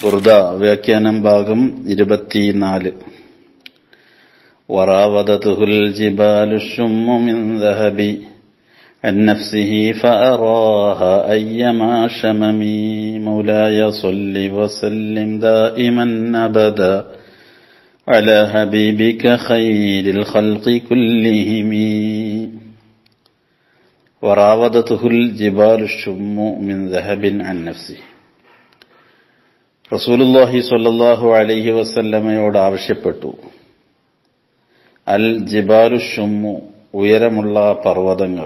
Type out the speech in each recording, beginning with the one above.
ബുർദ വ്യാഖ്യാനം ഭാഗം ഇരുപത്തിനാല് وراودته الجبال الشم من ذهب عن نفسه فأراها أيما شمم مولاي صل وسلم دائما أبدا على حبيبك خير الخلق كلهم وراودته الجبال الشم من ذهب عن نفسه റസൂലുല്ലാഹി സ്വല്ലല്ലാഹു അലൈഹി വസല്ലമയോട് ആവശ്യപ്പെട്ടു അൽ ജിബാലു ഷുമ്മു ഉയരമുള്ള പർവ്വതങ്ങൾ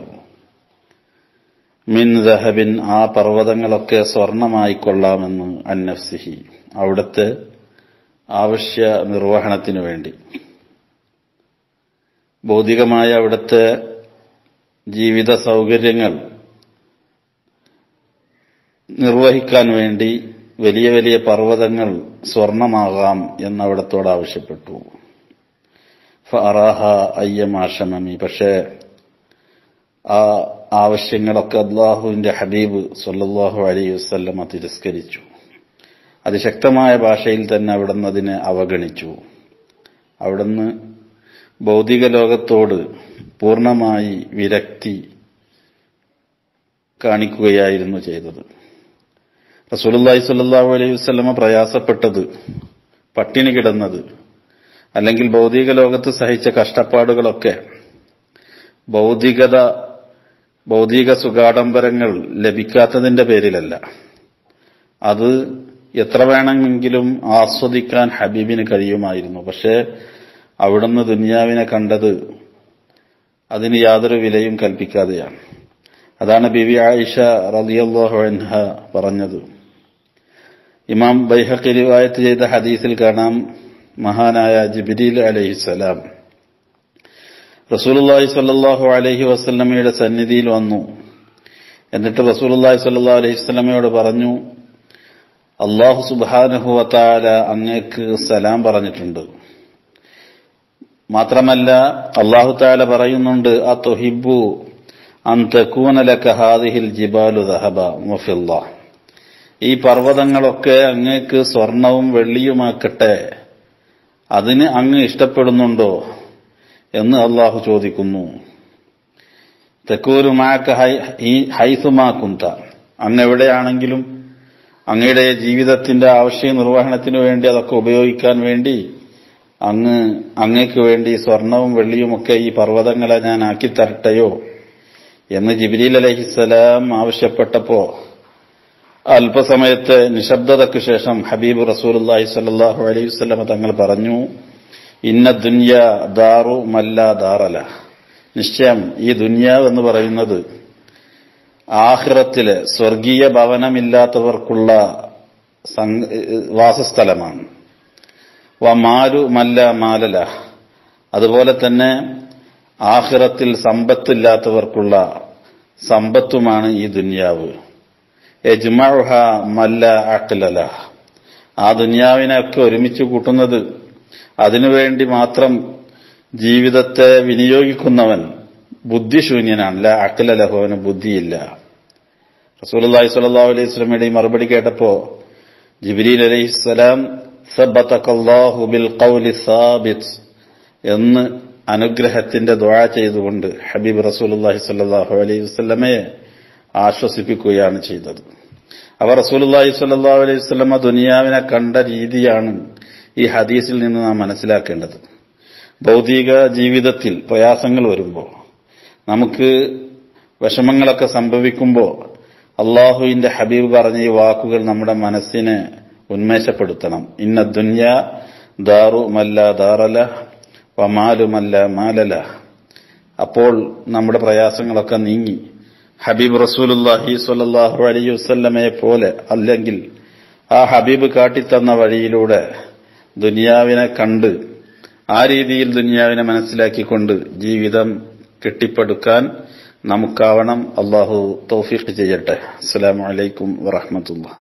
മിൻ ദഹബിൻ ആ പർവ്വതങ്ങളൊക്കെ സ്വർണമായിക്കൊള്ളാമെന്ന് അന്നഫ്സിഹി അവിടുത്തെ ആവശ്യ നിർവഹണത്തിനു വേണ്ടി ഭൗതികമായ അവിടുത്തെ ജീവിത സൗകര്യങ്ങൾ നിർവഹിക്കാൻ വേണ്ടി വലിയ വലിയ പർവ്വതങ്ങൾ സ്വർണമാകാം എന്നവിടത്തോട് ആവശ്യപ്പെട്ടു ഫറാഹ അയ്യമാഷമി പക്ഷേ ആ ആവശ്യങ്ങളൊക്കെ അള്ളാഹുവിന്റെ ഹബീബ് സല്ലാഹു അലൈഹി വസ്ല്ലമ തിരസ്കരിച്ചു അതിശക്തമായ ഭാഷയിൽ തന്നെ അവിടുന്ന് അതിനെ അവഗണിച്ചു അവിടുന്ന് ഭൗതിക ലോകത്തോട് പൂർണ്ണമായി വിരക്തി കാണിക്കുകയായിരുന്നു ചെയ്തത് റസൂലുല്ലാഹി സ്വല്ലല്ലാഹു അലൈഹി വസല്ലമ പ്രയാസപ്പെട്ടത് പട്ടിണി കിടന്നത് അല്ലെങ്കിൽ ഭൗതിക ലോകത്ത് സഹിച്ച കഷ്ടപ്പാടുകളൊക്കെ ഭൗതികത ഭൗതിക സുഖാഡംബരങ്ങൾ ലഭിക്കാത്തതിന്റെ പേരിലല്ല അത് എത്ര വേണമെങ്കിലും ആസ്വദിക്കാൻ ഹബീബിന് കഴിയുമായിരുന്നു പക്ഷേ അവിടുന്ന് ദുനിയാവിനെ കണ്ടത് അതിന് യാതൊരു വിലയും കൽപ്പിക്കാതെയാണ് അതാണ് ബിവി ആയിഷ റളിയല്ലാഹു അൻഹ പറഞ്ഞത് ഇമാം ബൈഹഖി റിവായത്ത് ചെയ്ത ഹദീസിൽ കാണാം മഹാനായ ജിബ്രീൽ അലൈഹിസ്സലാം റസൂലുള്ളാഹി സ്വല്ലല്ലാഹു അലൈഹി വസല്ലമയുടെ സന്നിധിയിൽ വന്നു എന്നിട്ട് റസൂലുള്ളാഹി സ്വല്ലല്ലാഹു അലൈഹി വസല്ലമയോട് പറഞ്ഞു അള്ളാഹു സുബ്ഹാനഹു വതആല അങ്ങേക്ക് സലാം പറഞ്ഞിട്ടുണ്ട് മാത്രമല്ല അള്ളാഹു താല പറയുന്നുണ്ട് ആ തൊഹിബു അൻ തക്കൂന ലക ഹാദിഹിൽ ജിബാലു ദഹബ മുഫില്ല ഈ പർവ്വതങ്ങളൊക്കെ അങ്ങേക്ക് സ്വർണവും വെള്ളിയുമാക്കട്ടെ അതിന് അങ്ങ് ഇഷ്ടപ്പെടുന്നുണ്ടോ എന്ന് അള്ളാഹു ചോദിക്കുന്നു തെക്കൂരുമാക്ക ഹൈസുമാക്കുന്ത അങ്ങ് എവിടെയാണെങ്കിലും അങ്ങയുടെ ജീവിതത്തിന്റെ ആവശ്യ നിർവഹണത്തിനു വേണ്ടി അതൊക്കെ ഉപയോഗിക്കാൻ വേണ്ടി അങ്ങ് അങ്ങയ്ക്ക് വേണ്ടി സ്വർണവും വെള്ളിയുമൊക്കെ ഈ പർവ്വതങ്ങളെ ഞാൻ ആക്കി തരട്ടെയോ എന്ന് ജിബിലീൽ അലഹിസ്സലാം ആവശ്യപ്പെട്ടപ്പോ അല്പസമയത്തെ നിശബ്ദതയ്ക്ക് ശേഷം ഹബീബ് റസൂലി സല്ലാഹു അലൈഹി വസ്ലമ തങ്ങൾ പറഞ്ഞു ഇന്ന ദുന്യ ദാറു മല്ല ദാറല നിശ്ചയം ഈ ദുന്യാവ് എന്ന് പറയുന്നത് ആഹ്റത്തിലെ സ്വർഗീയ ഭവനമില്ലാത്തവർക്കുള്ള വാസസ്ഥലമാണ് വ മാലു മല്ല മാലല അതുപോലെ തന്നെ ആഹ്റത്തിൽ സമ്പത്തില്ലാത്തവർക്കുള്ള സമ്പത്തുമാണ് ഈ ദുന്യാവ് എജ്മഹ മല്ല അഖ്ലല ആ ദുന്യാവിനെയൊക്കെ ഒരുമിച്ച് കൂട്ടുന്നത് അതിനുവേണ്ടി മാത്രം ജീവിതത്തെ വിനിയോഗിക്കുന്നവൻ ബുദ്ധിശൂന്യനാണ് ല അഖ്ലലഹോന് ബുദ്ധിയില്ല റസൂലി സ്വല്ലല്ലാഹു അലൈഹി സ്വലമയുടെ മറുപടി കേട്ടപ്പോ ജിബ്രീൽ അലൈഹിസ്സലാം സബത്തക്കല്ലാഹു ബിൽ ഖൗലി സാബിത് എന്ന് അനുഗ്രഹത്തിന്റെ ദ്വാ ചെയ്തുകൊണ്ട് ഹബീബ് റസൂലുള്ളാഹി സ്വല്ലല്ലാഹു അലൈഹി വസല്ലമയെ ആശ്വസിപ്പിക്കുകയാണ് ചെയ്തത് അവർ റസൂലുള്ളാഹി സ്വല്ലല്ലാഹു അലൈഹി വസല്ലമ ദുനിയാവിനെ കണ്ട രീതിയാണ് ഈ ഹദീസിൽ നിന്ന് നാം മനസ്സിലാക്കേണ്ടത് ഭൗതിക ജീവിതത്തിൽ പ്രയാസങ്ങൾ വരുമ്പോൾ നമുക്ക് വിഷമങ്ങളൊക്കെ സംഭവിക്കുമ്പോൾ അള്ളാഹുവിന്റെ ഹബീബ് പറഞ്ഞ ഈ വാക്കുകൾ നമ്മുടെ മനസ്സിനെ ഉന്മേഷപ്പെടുത്തണം ഇന്ന ദുന്യ ദാറു മല്ല ദാറല വമാലുമല്ല മാലല അപ്പോൾ നമ്മുടെ പ്രയാസങ്ങളൊക്കെ നീങ്ങി ഹബീബ് റസൂലുല്ലാഹി സ്വല്ലല്ലാഹു അലൈഹി വസല്ലമയെ പോലെ അല്ലെങ്കിൽ ആ ഹബീബ് കാട്ടിത്തന്ന വഴിയിലൂടെ ദുനിയാവിനെ കണ്ട് ആ രീതിയിൽ ദുനിയാവിനെ മനസ്സിലാക്കിക്കൊണ്ട് ജീവിതം കെട്ടിപ്പടുക്കാൻ നമുക്കാവണം അള്ളാഹു തൗഫീഖ് ചെയ്യട്ടെ അസ്സലാമു അലൈക്കും വറഹ്മത്തുള്ളാഹി